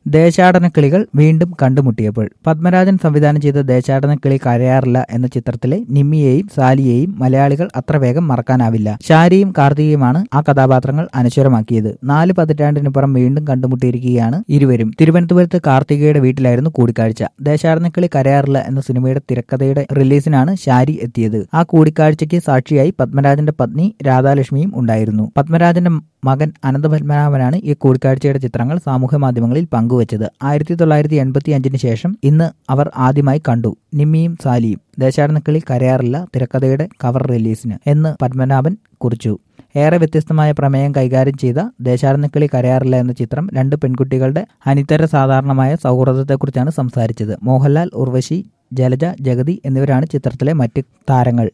ദേശാടനക്കിളികൾ വീണ്ടും കണ്ടുമുട്ടിയപ്പോൾ പത്മരാജൻ സംവിധാനം ചെയ്ത ദേശാടനക്കിളി കരയാറില്ല എന്ന ചിത്രത്തിലെ നിമ്മിയെയും സാലിയെയും മലയാളികൾ അത്ര വേഗം മറക്കാനാവില്ല ഷാരിയും കാർത്തികയുമാണ് ആ കഥാപാത്രങ്ങൾ അനശ്വരമാക്കിയത് നാല് പതിറ്റാണ്ടിനുപുറം വീണ്ടും കണ്ടുമുട്ടിയിരിക്കുകയാണ് ഇരുവരും തിരുവനന്തപുരത്ത് കാർത്തികയുടെ വീട്ടിലായിരുന്നു കൂടിക്കാഴ്ച ദേശാടനക്കിളി കരയാറില്ല എന്ന സിനിമയുടെ തിരക്കഥയുടെ റിലീസിനാണ് ഷാരി എത്തിയത് ആ കൂടിക്കാഴ്ചയ്ക്ക് സാക്ഷിയായി പത്മരാജന്റെ പത്നി രാധാലക്ഷ്മിയും ഉണ്ടായിരുന്നു പത്മരാജന്റെ മകൻ അനന്തപത്മനാഭനാണ് ഈ കൂടിക്കാഴ്ചയുടെ ചിത്രങ്ങൾ സാമൂഹ്യ മാധ്യമങ്ങളിൽ പങ്കുവച്ചത് ആയിരത്തി തൊള്ളായിരത്തി എൺപത്തി അഞ്ചിന് ശേഷം ഇന്ന് അവർ ആദ്യമായി കണ്ടു നിമ്മിയും സാലിയും ദേശാടനക്കിളി കരയാറില്ല തിരക്കഥയുടെ കവർ റിലീസിന് എന്ന് പത്മനാഭൻ കുറിച്ചു ഏറെ വ്യത്യസ്തമായ പ്രമേയം കൈകാര്യം ചെയ്ത ദേശാടനക്കിളി കരയാറില്ല എന്ന ചിത്രം രണ്ട് പെൺകുട്ടികളുടെ അനിതര സാധാരണമായ സൗഹൃദത്തെക്കുറിച്ചാണ് സംസാരിച്ചത് മോഹൻലാൽ ഉർവശി ജലജ ജഗതി എന്നിവരാണ് ചിത്രത്തിലെ മറ്റ് താരങ്ങൾ